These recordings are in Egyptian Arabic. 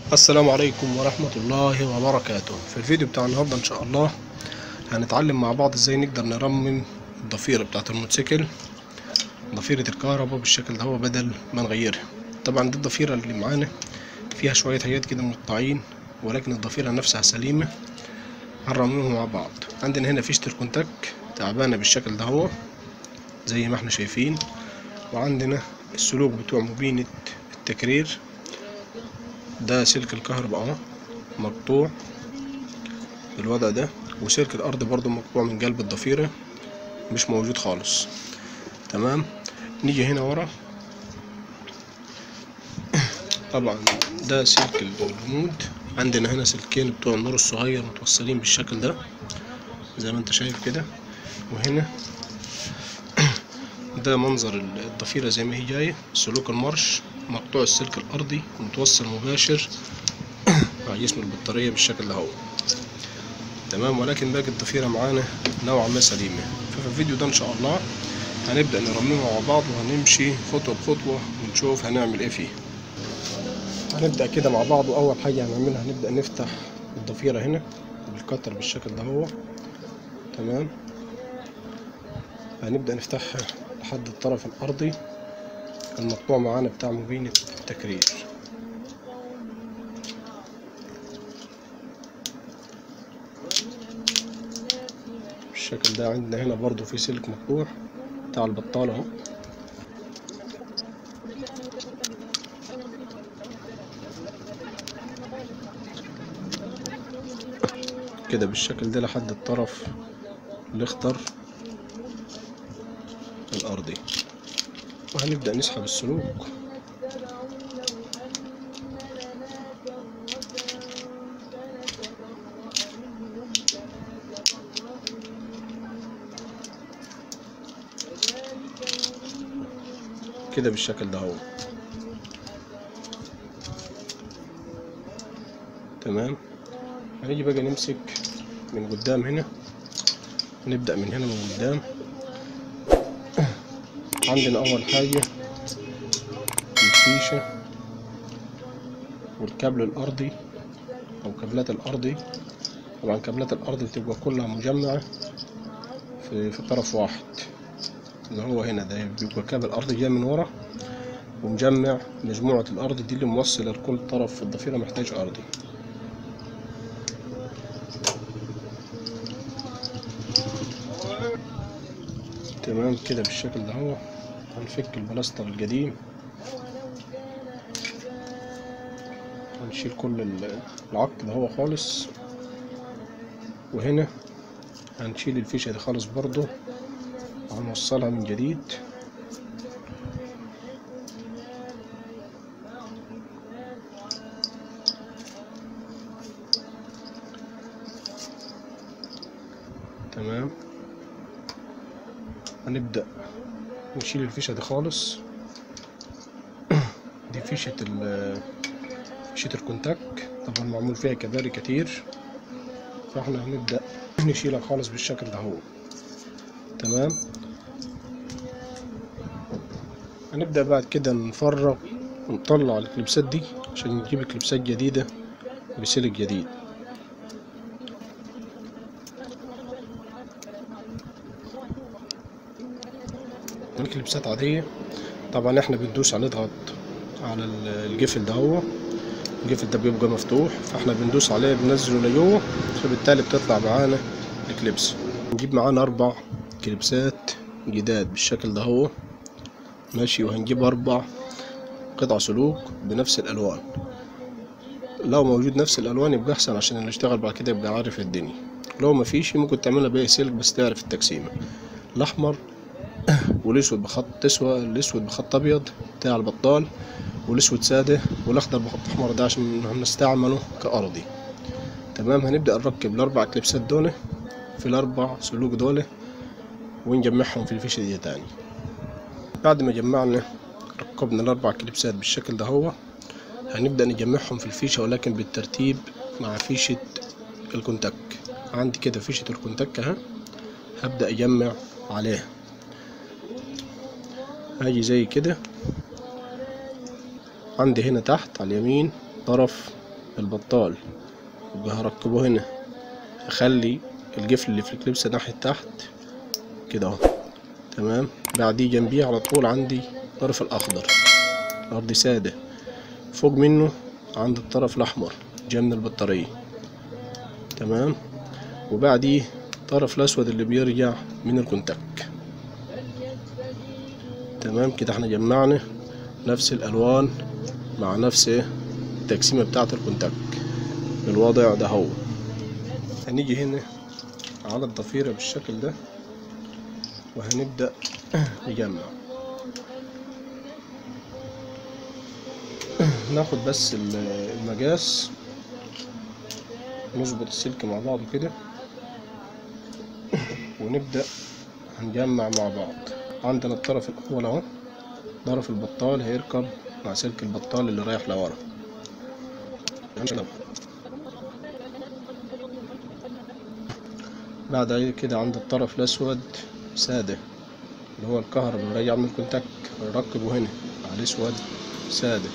السلام عليكم ورحمة الله وبركاته في الفيديو بتاع النهاردة ان شاء الله هنتعلم مع بعض ازاي نقدر نرمم الضفيرة بتاعة الموتوسيكل ضفيرة الكهرباء بالشكل ده هو بدل ما نغيرها طبعا دي الضفيرة اللي معانا فيها شوية حاجات كده مقطعين ولكن الضفيرة نفسها سليمة هنرممهم مع بعض عندنا هنا فيشة الكونتاك تعبانة بالشكل ده هو زي ما احنا شايفين وعندنا السلوك بتوع مبينة التكرير ده سلك الكهرباء اهو مقطوع بالوضع ده وسلك الارض برضو مقطوع من قلب الضفيرة مش موجود خالص تمام نيجي هنا ورا طبعا ده سلك الجمود عندنا هنا سلكين بتوع النور الصغير متوصلين بالشكل ده زي ما انت شايف كده وهنا ده منظر الضفيرة زي ما هي جاية سلوك المرش مقطوع السلك الأرضي متوصل مباشر مع جسم البطارية بالشكل ده هو تمام ولكن باقي الضفيرة معانا نوعا ما سليمة ففي الفيديو ده إن شاء الله هنبدأ نرممها مع بعض وهنمشي خطوة بخطوة ونشوف هنعمل إيه فيه هنبدأ كده مع بعض وأول حاجة هنعملها هنبدأ نفتح الضفيرة هنا بالكتر بالشكل ده هو تمام هنبدأ نفتحها لحد الطرف الأرضي المقطوع معانا بتاع مبينة التكرير بالشكل ده عندنا هنا برضو في سلك مقطوع بتاع البطالة اهو كده بالشكل ده لحد الطرف الاخضر الأرضي وهنبدأ نسحب السلوك كده بالشكل ده هو تمام هنيجي بقى نمسك من قدام هنا نبدأ من هنا من قدام عندنا أول حاجة الفيشة والكابل الأرضي أو كابلات الأرضي طبعا كابلات الأرض بتبقى كلها مجمعة في, في طرف واحد اللي هو هنا ده بيبقى كابل أرضي جاي من ورا ومجمع مجموعة الأرض دي اللي موصلة لكل طرف في الضفيرة محتاج أرضي تمام كده بالشكل ده هو هنفك البلاستر القديم هنشيل كل العق ده هو خالص وهنا هنشيل الفيشة دي خالص برضو وهنوصلها من جديد تمام هنبدأ نشيل الفيشة دي خالص دي فيشة ال فيشة الكونتاك طبعا معمول فيها كباري كتير فاحنا هنبدأ نشيلها خالص بالشكل ده هو تمام هنبدأ بعد كده نفرغ ونطلع الكليبسات دي عشان نجيب كليبسات جديدة بسلك جديد الكليبسات عادية طبعا احنا بندوس هنضغط على الجفل ده هو الجفل ده بيبقى مفتوح فاحنا بندوس عليه بننزله لجوه فبالتالي بتطلع معانا الكليبس نجيب معانا اربع كليبسات جداد بالشكل ده هو ماشي وهنجيب اربع قطع سلوك بنفس الالوان لو موجود نفس الالوان يبقى احسن عشان اللي يشتغل بعد كده يبقى عارف الدنيا لو مفيش ممكن تعملها باقي سلك بس تعرف التقسيمه الاحمر والاسود بخط اسود الاسود بخط ابيض بتاع البطال والاسود ساده والاخضر بخط احمر ده عشان هنستعمله كارضي تمام هنبدا نركب الاربع كليبسات دول في الاربع سلوك دول ونجمعهم في الفيشه دي تاني بعد ما جمعنا ركبنا الاربع كليبسات بالشكل ده هو هنبدا نجمعهم في الفيشه ولكن بالترتيب مع فيشه الكونتاك عندي كده فيشه الكونتاك اهي هبدا اجمع عليها هاجي زي كده عندي هنا تحت على اليمين طرف البطال يبقى هركبه هنا اخلي الجفل اللي في الكليبسة ناحية تحت كده اهو تمام بعديه جنبيه على طول عندي الطرف الاخضر ارض سادة فوق منه عند الطرف الاحمر جاي من البطارية تمام وبعديه الطرف الاسود اللي بيرجع من الكونتاك تمام كده احنا جمعنا نفس الالوان مع نفس التقسيمة بتاعة الكونتاك بالوضع ده هو هنيجي هنا على الضفيرة بالشكل ده وهنبدأ نجمع ناخد بس ال- المقاس نظبط السلك مع بعض كده ونبدأ هنجمع مع بعض عندنا الطرف الأول أهو طرف البطال هيركب مع سلك البطال اللي رايح لورا بعد كده عند الطرف الأسود سادة اللي هو الكهرباء اللي راجع من الكونتاك نركبه هنا على الأسود سادة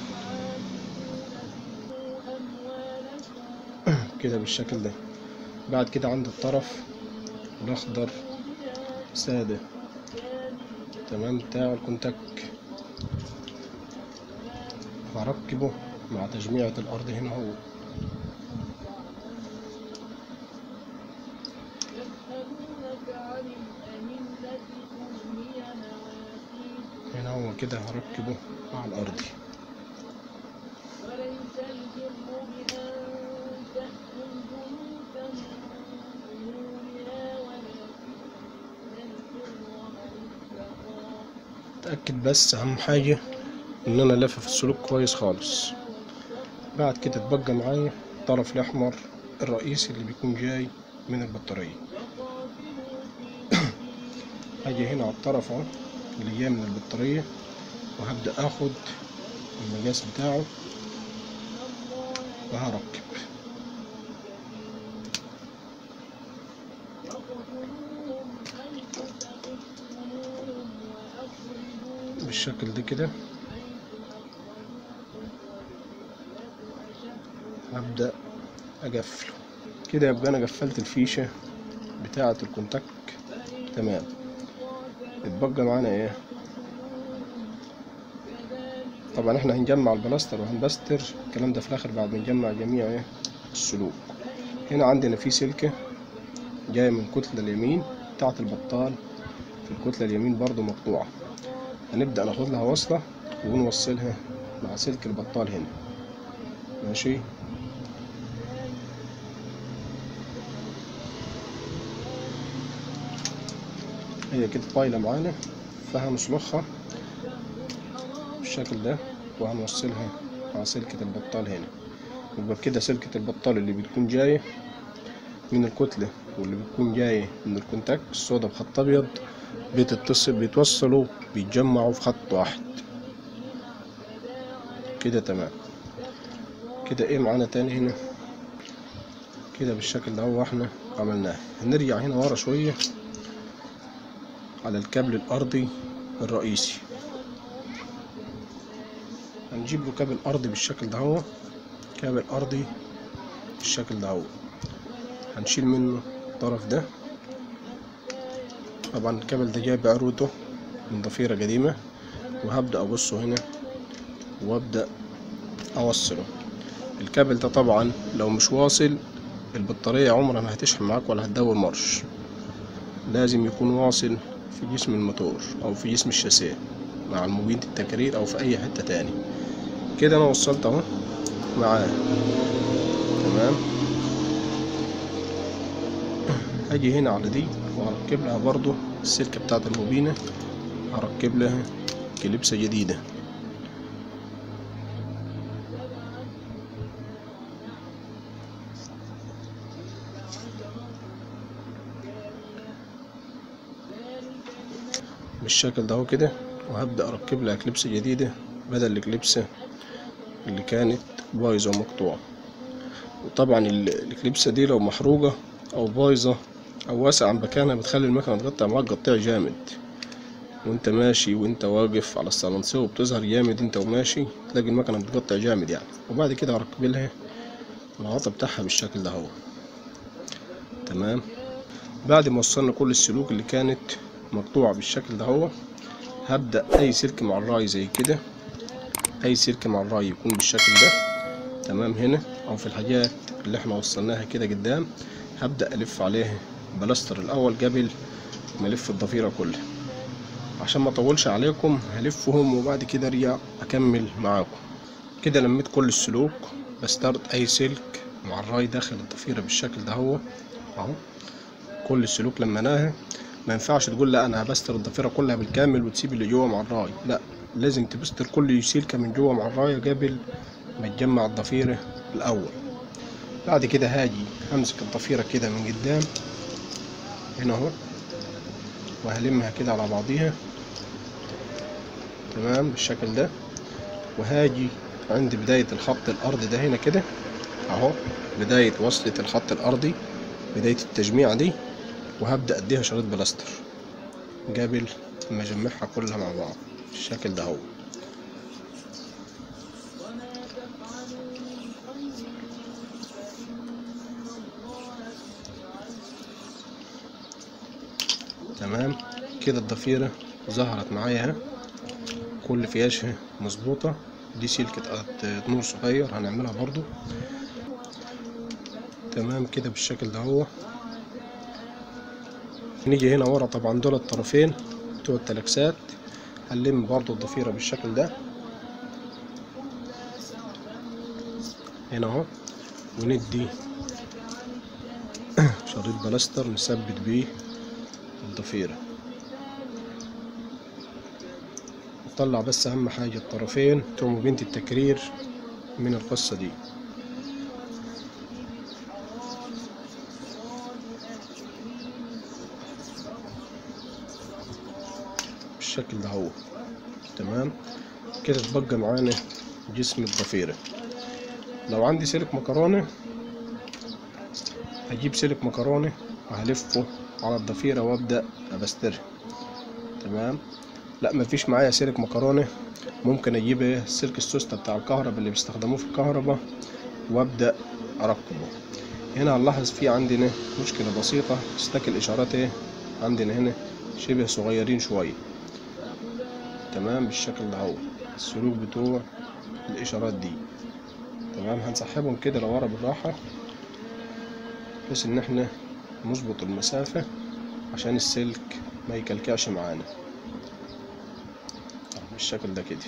كده بالشكل ده بعد كده عند الطرف الأخضر سادة تمام بتاع الكونتاك هركبه مع تجميعة الأرض هنا هو هنا هو كده هركبه مع الأرض وليس البر بأن تأتوا البيوت من ظهورها ولكن البر من اتقى اتأكد بس أهم حاجة إن أنا لافف السلوك كويس خالص بعد كده اتبقى معايا الطرف الأحمر الرئيسي اللي بيكون جاي من البطارية هاجي هنا على الطرف اهو اللي جاي من البطارية وهبدأ اخد المقاس بتاعه وهركب بالشكل ده كده هبدأ أقفله كده يبقى أنا قفلت الفيشة بتاعة الكونتاك تمام اتبقى معانا ايه طبعا احنا هنجمع البلاستر وهنبستر الكلام ده في الاخر بعد ما نجمع جميع ايه السلوك هنا عندنا في سلكة جاية من الكتلة اليمين بتاعة البطال في الكتلة اليمين برضو مقطوعة هنبدأ ناخد لها وصلة ونوصلها مع سلك البطال هنا ماشي هي كده طايلة معانا فهنسلخها بالشكل ده وهنوصلها مع سلكة البطال هنا يبقى كده سلكة البطال اللي بتكون جاية من الكتلة واللي بتكون جاية من الكونتاك الصودا بخط أبيض بتتصل بيتوصلوا بيتجمعوا في خط واحد كده تمام كده ايه معانا تاني هنا كده بالشكل ده هو احنا عملناه هنرجع هنا ورا شوية على الكابل الأرضي الرئيسي هنجيب له كابل أرضي بالشكل ده هو كابل أرضي بالشكل ده هو هنشيل منه الطرف ده طبعا الكابل ده جاي بعروته من ضفيرة قديمة وهبدأ أبصه هنا وأبدأ أوصله الكابل ده طبعا لو مش واصل البطارية عمرها ما هتشحن معاك ولا هتدور مارش لازم يكون واصل في جسم الموتور او في جسم الشاسيه مع المبيد التكرير او في اي حته تاني كده انا وصلت اهو معاه تمام هاجي هنا على دي وهركب لها برضو السلكه بتاعت المبينه هركب لها كليبسه جديده بالشكل ده هو كده وهبدأ أركب لها كليبسة جديدة بدل الكليبسة اللي كانت بايظة ومقطوعة وطبعا ال- الكليبسة دي لو محروقة أو بايظة أو واسعة عن مكانها بتخلي المكنة تقطع معاك قطيع جامد وانت ماشي وانت واقف على السلنسيو بتظهر جامد انت وماشي تلاقي المكنة بتقطع جامد يعني وبعد كده هركب لها الغطا بتاعها بالشكل ده هو تمام بعد ما وصلنا كل السلوك اللي كانت مقطوعة بالشكل ده هو هبدأ أي سلك مع الراي زي كده أي سلك مع الراي يكون بالشكل ده تمام هنا أو في الحاجات اللي احنا وصلناها كده قدام هبدأ ألف عليه بلاستر الأول قبل ما ألف الضفيرة كلها عشان ما اطولش عليكم هلفهم وبعد كده ارجع اكمل معاكم كده لميت كل السلوك بستارت اي سلك مع الراي داخل الضفيره بالشكل ده هو اهو كل السلوك لميناها ما ينفعش تقول لا انا هبستر الضفيره كلها بالكامل وتسيب اللي جوه مع الراي لا لازم تبستر كل سلكه من جوه مع الرايه قبل ما تجمع الضفيره الاول بعد كده هاجي همسك الضفيره كده من قدام هنا اهو وهلمها كده على بعضيها تمام بالشكل ده وهاجي عند بداية الخط الأرضي ده هنا كده أهو بداية وصلة الخط الأرضي بداية التجميع دي وهبدأ أديها شريط بلاستر قبل ما أجمعها كلها مع بعض بالشكل ده هو تمام كده الضفيرة ظهرت معايا اهي كل فياشها مظبوطة دي سلكة قط- نور صغير هنعملها برضو تمام كده بالشكل ده هو نيجي هنا ورا طبعا دول الطرفين بتوع التلاكسات هنلم برضو الضفيرة بالشكل ده هنا اهو وندي شريط بلاستر نثبت بيه الضفيرة نطلع بس أهم حاجة الطرفين بتوع بنت التكرير من القصة دي بالشكل ده هو تمام كده اتبقى معانا جسم الضفيرة لو عندي سلك مكرونة هجيب سلك مكرونة وهلفه على الضفيرة وابدأ ابسترها تمام لا مفيش معايا سلك مكرونة ممكن اجيب إيه السلك السوستة بتاع الكهرباء اللي بيستخدموه في الكهرباء وابدأ اركبه هنا هنلاحظ في عندنا مشكلة بسيطة استاك الاشارات ايه عندنا هنا شبه صغيرين شوية تمام بالشكل ده هو السلوك بتوع الاشارات دي تمام هنسحبهم كده لورا بالراحة بحيث ان احنا نظبط المسافة عشان السلك ما يكلكعش معانا بالشكل ده كده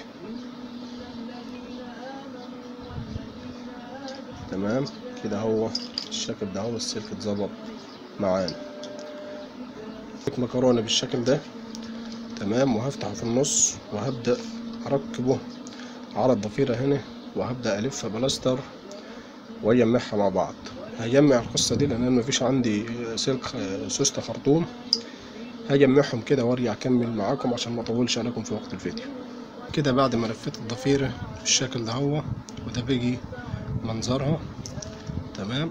تمام كده هو الشكل ده هو السلك اتظبط معانا سلك مكرونة بالشكل ده تمام وهفتحه في النص وهبدأ أركبه على الضفيرة هنا وهبدأ ألفها بلاستر وأجمعها مع بعض هجمع القصة دي لأن أنا مفيش عندي سلك سوستة خرطوم هجمعهم كده وارجع اكمل معاكم عشان ما اطولش عليكم في وقت الفيديو كده بعد ما لفيت الضفيرة بالشكل ده هو وده بيجي منظرها تمام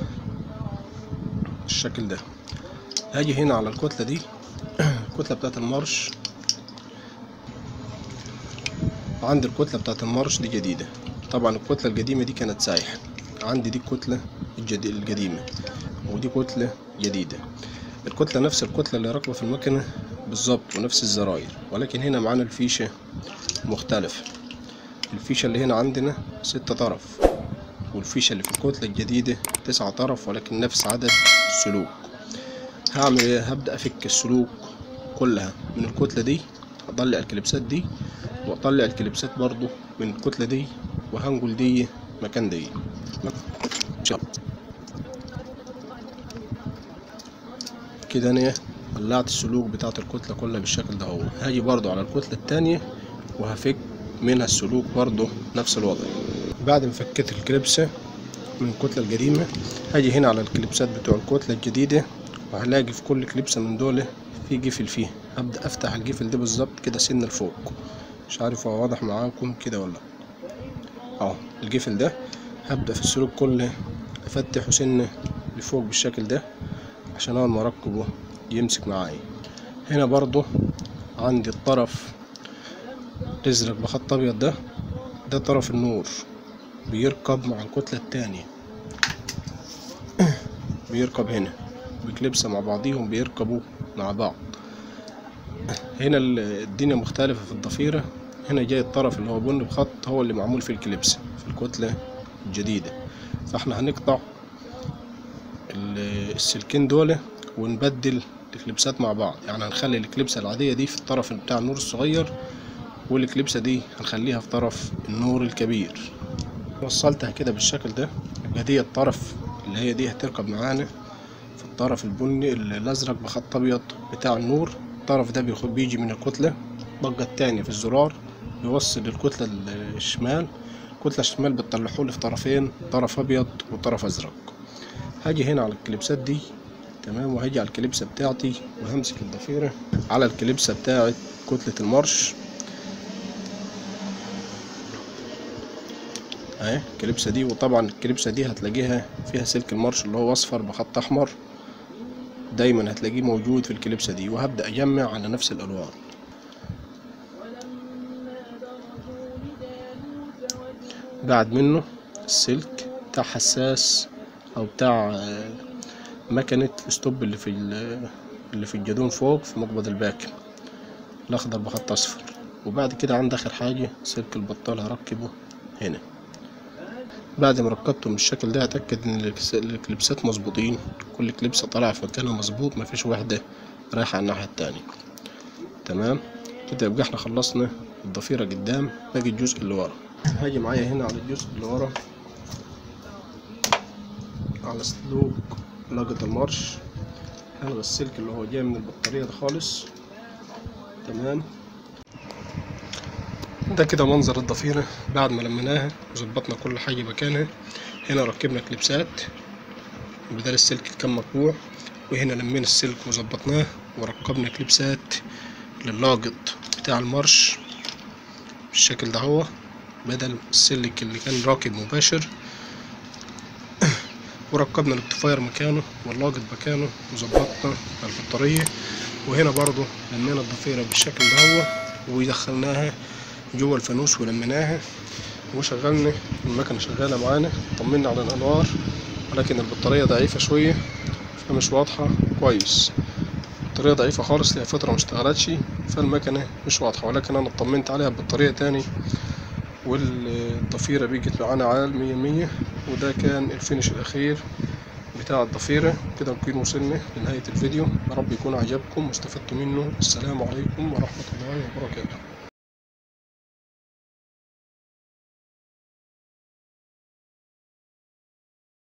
الشكل ده هاجي هنا على الكتلة دي الكتلة بتاعت المارش عندي الكتلة بتاعت المارش دي جديدة طبعا الكتلة القديمة دي كانت سايحة عندي دي الكتلة الجدي- القديمة ودي كتلة جديدة الكتلة نفس الكتلة اللي راكبة في المكنة بالظبط ونفس الزراير ولكن هنا معانا الفيشة مختلفة الفيشة اللي هنا عندنا ستة طرف والفيشة اللي في الكتلة الجديدة تسعة طرف ولكن نفس عدد السلوك هعمل ايه هبدأ افك السلوك كلها من الكتلة دي اطلع الكليبسات دي واطلع الكليبسات برضو من الكتلة دي وهنقل دي مكان دي كده انا طلعت السلوك بتاعت الكتلة كلها بالشكل ده هو هاجي برضو على الكتلة التانية وهفك منها السلوك برضو نفس الوضع بعد ما فكيت الكليبسة من الكتلة القديمة هاجي هنا على الكليبسات بتوع الكتلة الجديدة وهلاقي في كل كليبسة من دول في جفل فيه هبدأ افتح الجفل ده بالظبط كده سن لفوق مش عارف هو واضح معاكم كده ولا لأ. اهو الجفل ده هبدأ في السلوك كله افتحه سن لفوق بالشكل ده عشان اول ما اركبه يمسك معايا هنا برضو عندي الطرف الازرق بخط ابيض ده ده طرف النور بيركب مع الكتلة التانية بيركب هنا بكليبسة مع بعضيهم بيركبوا مع بعض هنا ال- الدنيا مختلفة في الضفيرة هنا جاي الطرف اللي هو بني بخط هو اللي معمول في الكليبسة في الكتلة الجديدة فاحنا هنقطع ال- السلكين دول ونبدل الكليبسات مع بعض يعني هنخلي الكليبسة العادية دي في الطرف بتاع النور الصغير والكليبسة دي هنخليها في طرف النور الكبير وصلتها كده بالشكل ده يبقى دي الطرف اللي هي دي هتركب معانا في الطرف البني الازرق بخط ابيض بتاع النور الطرف ده بياخد بيجي من الكتلة الضجة التانية في الزرار بيوصل للكتلة الشمال الكتلة الشمال بتطلعوا لي في طرفين طرف ابيض وطرف ازرق هاجي هنا على الكليبسات دي تمام وهاجي على الكليبسة بتاعتي وهمسك الضفيرة على الكليبسة بتاعت كتلة المارش اهي الكليبسة دي وطبعا الكليبسة دي هتلاقيها فيها سلك المارش اللي هو اصفر بخط احمر دايما هتلاقيه موجود في الكليبسة دي وهبدأ اجمع على نفس الالوان ولما برزوا لجالوت وجنوده بعد منه السلك بتاع حساس او بتاع آه، مكنة ستوب اللي في ال- اللي في الجدون فوق في مقبض الباكن الاخضر بخط اصفر وبعد كده عند اخر حاجة سلك البطال هركبه هنا بعد ما ركبته بالشكل ده اتاكد ان الكس- الكليبسات مظبوطين كل كليبسة طالعة في مكانها مظبوط مفيش واحدة رايحة على الناحية التانية تمام كده يبقى احنا خلصنا الضفيرة قدام باقي الجزء اللي ورا هاجي معايا هنا على الجزء اللي ورا على سلوك لاجة المارش هلغي السلك اللي هو جاي من البطارية ده خالص تمام ده كده منظر الضفيرة بعد ما لميناها وظبطنا كل حاجة مكانها هنا ركبنا كليبسات بدل السلك كان مقطوع وهنا لمينا السلك وظبطناه وركبنا كليبسات للاجط بتاع المارش بالشكل ده هو بدل السلك اللي كان راكب مباشر وركبنا الاكتفاير مكانه واللاجط مكانه وظبطنا البطارية وهنا برضو لمينا الضفيرة بالشكل ده هو ودخلناها جوه الفانوس ولميناها وشغلنا المكنة شغالة معانا طمنا على الأنوار ولكن البطارية ضعيفة شوية فمش واضحة كويس البطارية ضعيفة خالص لها فترة مشتغلتش فالمكنة مش واضحة ولكن أنا اطمنت عليها ببطارية تاني والضفيرة بيجت معانا عال مية مية وده كان الفينش الأخير بتاع الضفيرة كده نكون وصلنا لنهاية الفيديو يا رب يكون عجبكم واستفدتوا منه السلام عليكم ورحمة الله وبركاته